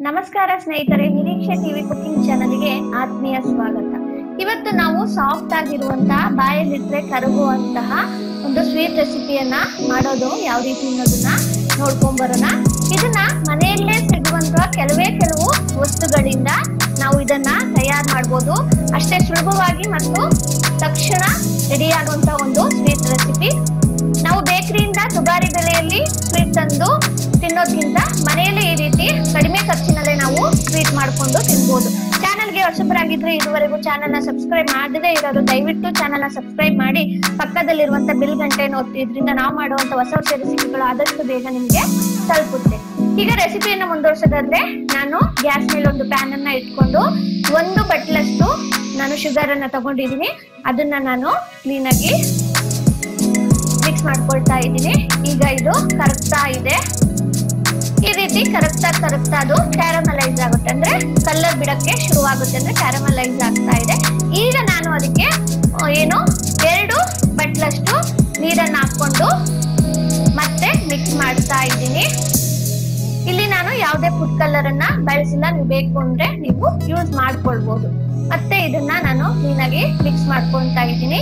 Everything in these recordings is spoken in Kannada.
ನಮಸ್ಕಾರ ಸ್ನೇಹಿತರೆ ನಿರೀಕ್ಷೆ ಟಿವಿ ಕುಕಿಂಗ್ ಚಾನಲ್ಗೆ ಆತ್ಮೀಯ ಸ್ವಾಗತ ಇವತ್ತು ನಾವು ಸಾಫ್ಟ್ ಆಗಿರುವಂತಹ ಬಾಯಲ್ಲಿಟ್ರೆ ಕರಗುವಂತಹ ಒಂದು ಸ್ವೀಟ್ ರೆಸಿಪಿಯನ್ನ ಮಾಡೋದು ಯಾವ ರೀತಿ ಅನ್ನೋದನ್ನ ನೋಡ್ಕೊಂಡ್ ಬರೋಣ ಇದನ್ನ ಮನೆಯಲ್ಲೇ ಸಿಗುವಂತಹ ಕೆಲವೇ ಕೆಲವು ವಸ್ತುಗಳಿಂದ ನಾವು ಇದನ್ನ ತಯಾರು ಮಾಡ್ಬೋದು ಅಷ್ಟೇ ಸುಲಭವಾಗಿ ಮತ್ತು ತಕ್ಷಣ ರೆಡಿ ಆಗುವಂತ ಒಂದು ಸ್ವೀಟ್ ರೆಸಿಪಿ ನಾವು ಬೇಕರಿಯಿಂದ ದುಬಾರಿ ಬೆಲೆಯಲ್ಲಿ ಸ್ವೀಟ್ ತಂದು ತಿನ್ನೋದ್ಕಿಂತ ಮನೆಯಲ್ಲೇ ಈ ರೀತಿ ಕಡಿಮೆ ಖರ್ಚಿನಲ್ಲೇ ನಾವು ಸ್ವೀಟ್ ಮಾಡ್ಕೊಂಡು ತಿನ್ಬೋದು ಚಾನಲ್ಗೆ ಹೊಸಬರಾಗಿದ್ರೆ ಇದುವರೆಗೂ ಚಾನಲ್ನ ಸಬ್ಸ್ಕ್ರೈಬ್ ಮಾಡದೇ ಇರೋರು ದಯವಿಟ್ಟು ಚಾನಲ್ನ ಸಬ್ಸ್ಕ್ರೈಬ್ ಮಾಡಿ ಪಕ್ಕದಲ್ಲಿರುವಂತ ಬಿಲ್ ಗಂಟೆಯನ್ನು ಒತ್ತಿ ಇದರಿಂದ ನಾವು ಮಾಡುವಂತ ಹೊಸ ಹೊಸ ರೆಸಿಪಿಗಳು ಆದಷ್ಟು ಬೇಗ ನಿಮಗೆ ತಲುಪುತ್ತೆ ಈಗ ರೆಸಿಪಿಯನ್ನು ಮುಂದುವರ್ಸೋದಾದ್ರೆ ನಾನು ಗ್ಯಾಸ್ ಮೇಲೆ ಒಂದು ಪ್ಯಾನ್ ಅನ್ನ ಇಟ್ಕೊಂಡು ಒಂದು ಬಟ್ಲಷ್ಟು ನಾನು ಶುಗರ್ ಅನ್ನ ತಗೊಂಡಿದ್ದೀನಿ ಅದನ್ನ ನಾನು ಕ್ಲೀನ್ ಆಗಿ ಮಿಕ್ಸ್ ಮಾಡ್ಕೊಳ್ತಾ ಇದ್ದೀನಿ ಈಗ ಇದು ಕರಗ್ತಾ ಇದೆ ಈ ರೀತಿ ಕರಗ್ತಾ ಕರಗ್ತಾ ಅದು ಕ್ಯಾರಮಲೈಸ್ ಆಗುತ್ತೆ ಅಂದ್ರೆ ಕಲರ್ ಬಿಡಕ್ಕೆ ಶುರುವಾಗುತ್ತೆ ಅಂದ್ರೆ ಕ್ಯಾರಮಲೈಸ್ ಆಗ್ತಾ ಇದೆ ಈಗ ನಾನು ಅದಕ್ಕೆ ಆ, ಏನು ಎರಡು ಬಟ್ಲಷ್ಟು ನೀರನ್ನ ಹಾಕೊಂಡು ಮತ್ತೆ ಮಿಕ್ಸ್ ಮಾಡ್ತಾ ಇದ್ದೀನಿ ಇಲ್ಲಿ ನಾನು ಯಾವುದೇ ಫುಡ್ ಕಲರ್ ಅನ್ನ ಬಳಸಿಲ್ಲ ನೀವು ಬೇಕು ಅಂದ್ರೆ ನೀವು ಯೂಸ್ ಮಾಡ್ಕೊಳ್ಬಹುದು ಮತ್ತೆ ಇದನ್ನ ನಾನು ಕ್ಲೀನಾಗಿ ಮಿಕ್ಸ್ ಮಾಡ್ಕೊಂತಾ ಇದ್ದೀನಿ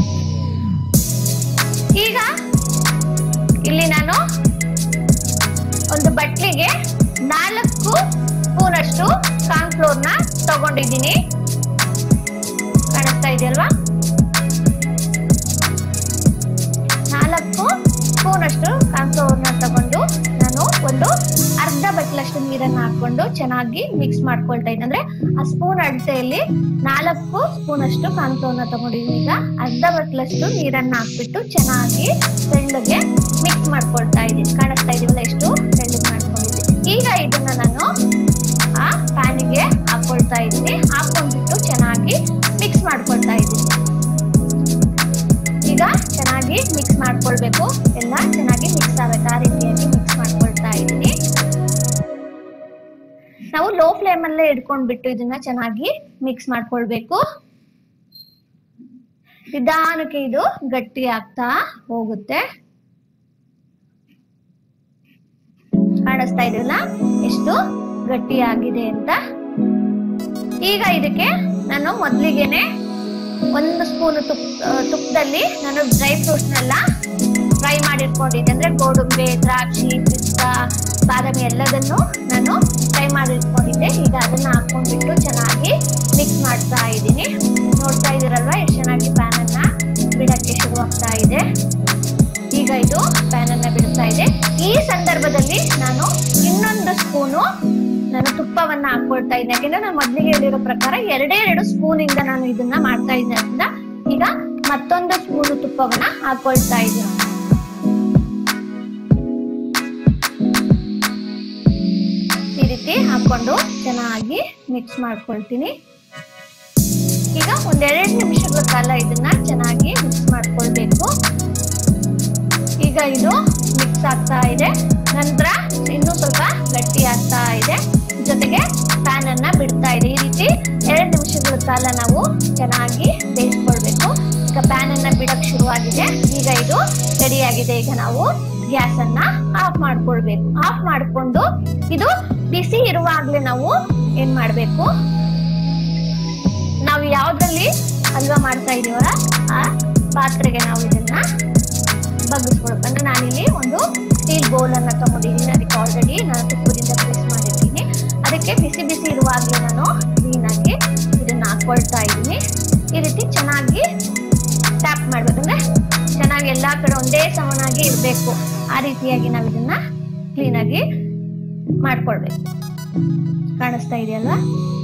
ಈಗ ಇಲ್ಲಿ ನಾನು ಒಂದು ಬಟ್ಲಿಗೆ ನಾಲ್ಕು ಸ್ಪೂನ್ ಅಷ್ಟು ಕಾರ್ನ್ಫ್ಲೋರ್ ನ ತಗೊಂಡಿದ್ದೀನಿ ಕಾಣಿಸ್ತಾ ಇದೆಯಲ್ವಾ ನಾಲ್ಕು ಸ್ಪೂನ್ ಅಷ್ಟು ಕಾರ್ನ್ಫ್ಲೋರ್ ನ ತಗೊಂಡು ನಾನು ಒಂದು ಅರ್ಧ ಬಟ್ಲಷ್ಟು ನೀರನ್ನ ಹಾಕೊಂಡು ಚೆನ್ನಾಗಿ ಮಿಕ್ಸ್ ಮಾಡ್ಕೊಳ್ತಾ ಇದ್ದೀನಿ ಅಂದ್ರೆ ಆ ಸ್ಪೂನ್ ಅಳತೆಯಲ್ಲಿ ನಾಲ್ಕು ಸ್ಪೂನ್ ಅಷ್ಟು ಕಾರ್ನ್ಫ್ಲೋರ್ ನ ತಗೊಂಡಿದ್ದೀನಿ ಈಗ ಅರ್ಧ ಬಟ್ಲಷ್ಟು ನೀರನ್ನ ಹಾಕ್ಬಿಟ್ಟು ಚೆನ್ನಾಗಿ ತೆಳ್ಳಗೆ ಮಿಕ್ಸ್ ಮಾಡ್ಕೊಳ್ತಾ ಇದ್ದೀನಿ ಕಾಣಿಸ್ತಾ ಇದೀವಲ್ಲ ಎಷ್ಟು ತೆಳ್ಳಗೆ ಮಾಡ್ಕೊಂಡಿದ್ದೀನಿ ಈಗ ಇದನ್ನ ನಾನು ಆ ಪ್ಯಾನಿಗೆ ಹಾಕೊಳ್ತಾ ಇದ್ದೀನಿ ಹಾಕೊಂಡ್ಬಿಟ್ಟು ಚೆನ್ನಾಗಿ ಮಿಕ್ಸ್ ಮಾಡ್ಕೊಳ್ತಾ ಇದ್ದೀನಿ ಈಗ ಚೆನ್ನಾಗಿ ಮಿಕ್ಸ್ ಮಾಡ್ಕೊಳ್ಬೇಕು ಎಲ್ಲ ಚೆನ್ನಾಗಿ ಮಿಕ್ಸ್ ಆಗುತ್ತೆ ಆ ರೀತಿಯಾಗಿ ಮಿಕ್ಸ್ ಮಾಡ್ಕೊಳ್ತಾ ಇದ್ದೀನಿ ನಾವು ಲೋ ಫ್ಲೇಮ್ ಅಲ್ಲೇ ಇಟ್ಕೊಂಡ್ಬಿಟ್ಟು ಇದನ್ನ ಚೆನ್ನಾಗಿ ಮಿಕ್ಸ್ ಮಾಡ್ಕೊಳ್ಬೇಕು ನಿಧಾನಕ್ಕೆ ಇದು ಗಟ್ಟಿ ಆಗ್ತಾ ಹೋಗುತ್ತೆ ಕಾಣಿಸ್ತಾ ಇದೆಯಲ್ಲ ಎಷ್ಟು ಗಟ್ಟಿ ಆಗಿದೆ ಅಂತ ಈಗ ಇದಕ್ಕೆ ನಾನು ಮೊದ್ಲಿಗೆನೆ ಒಂದು ಸ್ಪೂನ್ ತುಪ್ಪ ಆ, ತುಪ್ಪದಲ್ಲಿ ನಾನು ಡ್ರೈ ಫ್ರೂಟ್ಸ್ನೆಲ್ಲ ಫ್ರೈ ಮಾಡಿಟ್ಕೊಂಡಿದ್ದೆ ಅಂದ್ರೆ ಗೋಡಂಬಿ ದ್ರಾಕ್ಷಿ ಪಿಸ್ತಾ ಬಾದಾಮಿ ಎಲ್ಲದನ್ನು ನಾನು ಫ್ರೈ ಮಾಡಿಟ್ಕೊಂಡಿದ್ದೆ ಈಗ ಅದನ್ನ ಹಾಕೊಂಡ್ಬಿಟ್ಟು ಚೆನ್ನಾಗಿ ಮಿಕ್ಸ್ ಮಾಡ್ತಾ ಇದ್ದೀನಿ ನೋಡ್ತಾ ಇದೀರಲ್ವಾ ಎಷ್ಟು ಚೆನ್ನಾಗಿ ಪ್ಯಾನ್ ಅನ್ನ ಬಿಡಕ್ಕೆ ಶುರುವಾಗ್ತಾ ಇದೆ ಈಗ ಇದು ಪ್ಯಾನ್ ಅನ್ನ ಬಿಡ್ತಾ ಇದೆ ಈ ಸಂದರ್ಭದಲ್ಲಿ ನಾನು ಇನ್ನೊಂದು ಸ್ಪೂನು ನಾನು ತುಪ್ಪವನ್ನ ಹಾಕೊಳ್ತಾ ಇದ್ದೆ ಯಾಕೆಂದ್ರೆ ನಾನು ಮೊದ್ಲಿಗೆ ಹೇಳಿರೋ ಪ್ರಕಾರ ಎರಡೇ ಎರಡು ಸ್ಪೂನ್ ಇಂದ ನಾನು ಇದನ್ನ ಮಾಡ್ತಾ ಇದ್ದರಿಂದ ಈಗ ಮತ್ತೊಂದು ಸ್ಪೂನ್ ತುಪ್ಪವನ್ನ ಹಾಕೊಳ್ತಾ ಇದ್ದೀನಿ ಈ ರೀತಿ ಹಾಕೊಂಡು ಚೆನ್ನಾಗಿ ಮಿಕ್ಸ್ ಮಾಡ್ಕೊಳ್ತೀನಿ ಈಗ ಒಂದೆರಡು ನಿಮಿಷಗಳ ಕಾಲ ಇದನ್ನ ಚೆನ್ನಾಗಿ ಮಿಕ್ಸ್ ಮಾಡ್ಕೊಳ್ಬೇಕು ಈಗ ಇದು ಮಿಕ್ಸ್ ಆಗ್ತಾ ಇದೆ ನಂತರ ಇನ್ನೂ ಸ್ವಲ್ಪ ಗಟ್ಟಿ ಆಗ್ತಾ ಇದೆ ಜೊತೆಗೆ ಪ್ಯಾನ್ ಅನ್ನ ಬಿಡ್ತಾ ಇದೆ ಈ ರೀತಿ ಎರಡು ನಿಮಿಷಗಳ ಕಾಲ ನಾವು ಚೆನ್ನಾಗಿ ಬೇಯಿಸ್ಕೊಳ್ಬೇಕು ಈಗ ಪ್ಯಾನ್ ಅನ್ನ ಬಿಡಕ್ ಶುರುವಾಗಿದೆ ಈಗ ಇದು ರೆಡಿ ಆಗಿದೆ ಈಗ ನಾವು ಗ್ಯಾಸ್ ಅನ್ನ ಆಫ್ ಮಾಡ್ಕೊಳ್ಬೇಕು ಆಫ್ ಮಾಡ್ಕೊಂಡು ಇದು ಬಿಸಿ ಇರುವಾಗ್ಲೇ ನಾವು ಏನ್ ಮಾಡ್ಬೇಕು ನಾವು ಯಾವ್ದ್ರಲ್ಲಿ ಹಲ್ವಾ ಮಾಡ್ತಾ ಇದೀವಲ್ಲ ಆ ಪಾತ್ರೆಗೆ ನಾವು ಇದನ್ನ ಬಗ್ಗಿಸ್ಕೊಳ್ಬೇಕು ಅಂದ್ರೆ ನಾನಿಲ್ಲಿ ಒಂದು ಸ್ಟೀಲ್ ಬೌಲ್ ಅನ್ನ ತಗೊಂಡಿದ್ದೀನಿ ಅದಕ್ಕೆ ಆಲ್ರೆಡಿ ನಾನು ತುಪ್ಪದಿಂದ ಪ್ರೆಸ್ ಮಾಡಿದ್ದೀನಿ ಅದಕ್ಕೆ ಬಿಸಿ ಬಿಸಿ ಇರುವಾಗಲೇ ನಾನು ಕ್ಲೀನಾಗಿ ಇದನ್ನ ಹಾಕೊಳ್ತಾ ಇದ್ದೀನಿ ಈ ರೀತಿ ಚೆನ್ನಾಗಿ ಟ್ಯಾಪ್ ಮಾಡ್ಬೇಕಂದ್ರೆ ಚೆನ್ನಾಗಿ ಎಲ್ಲಾ ಕಡೆ ಒಂದೇ ಸಮನಾಗಿ ಇರಬೇಕು ಆ ರೀತಿಯಾಗಿ ನಾವು ಇದನ್ನ ಕ್ಲೀನಾಗಿ ಮಾಡ್ಕೊಳ್ಬೇಕು ಕಾಣಿಸ್ತಾ ಇದೆಯಲ್ವಾ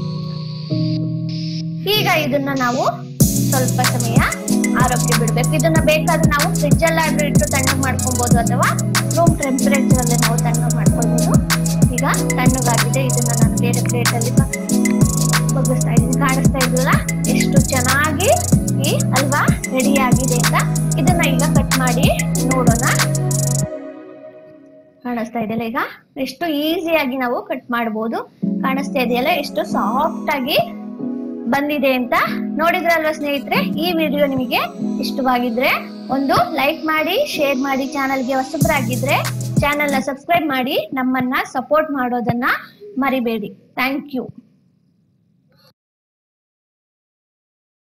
ಈಗ ಇದನ್ನ ನಾವು ಸ್ವಲ್ಪ ಸಮಯ ಆರೋಗ್ಯ ಬಿಡ್ಬೇಕು ಇದನ್ನ ಬೇಕಾದ್ರೆ ನಾವು ಫ್ರಿಡ್ಜ್ ಅಲ್ಲಾದ್ರೂ ಇಟ್ಟು ತಣ್ಣಗೆ ಮಾಡ್ಕೊಬಹುದು ಅಥವಾ ರೂಮ್ ಟೆಂಪರೇಚರ್ ಅಲ್ಲಿ ನಾವು ತಣ್ಣಗೆ ಮಾಡ್ಕೊಳ್ಬಹುದು ಈಗ ತಣ್ಣಗಾಗಿದೆ ಇದನ್ನ ನಾನು ಬೇರೆ ಪ್ಲೇಟ್ ಅಲ್ಲಿ ಬ- ಬಗ್ಗಿಸ್ತಾ ಇದ್ದೀನಿ ಕಾಣಿಸ್ತಾ ಇದ್ರಲ್ಲ ಎಷ್ಟು ಚೆನ್ನಾಗಿ ಈ ಹಲ್ವಾ ರೆಡಿ ಆಗಿದೆ ಅಂತ ಇದನ್ನ ಈಗ ಕಟ್ ಮಾಡಿ ನೋಡೋಣ ಕಾಣಿಸ್ತಾ ಇದೆಯಲ್ಲ ಈಗ ಎಷ್ಟು ಈಸಿಯಾಗಿ ನಾವು ಕಟ್ ಮಾಡಬಹುದು ಕಾಣಿಸ್ತಾ ಇದೆಯಲ್ಲ ಎಷ್ಟು ಸಾಫ್ಟ್ ಆಗಿ ಬಂದಿದೆ ಅಂತ ನೋಡಿದ್ರಲ್ವಾ ಸ್ನೇಹಿತರೆ ಈ ವಿಡಿಯೋ ನಿಮಗೆ ಇಷ್ಟವಾಗಿದ್ರೆ ಒಂದು ಲೈಕ್ ಮಾಡಿ ಶೇರ್ ಮಾಡಿ ಚಾನಲ್ಗೆ ಹೊಸಬರಾಗಿದ್ರೆ ಚಾನೆಲ್ನ ಸಬ್ಸ್ಕ್ರೈಬ್ ಮಾಡಿ ನಮ್ಮನ್ನ ಸಪೋರ್ಟ್ ಮಾಡೋದನ್ನ ಮರಿಬೇಡಿ ಥ್ಯಾಂಕ್ ಯು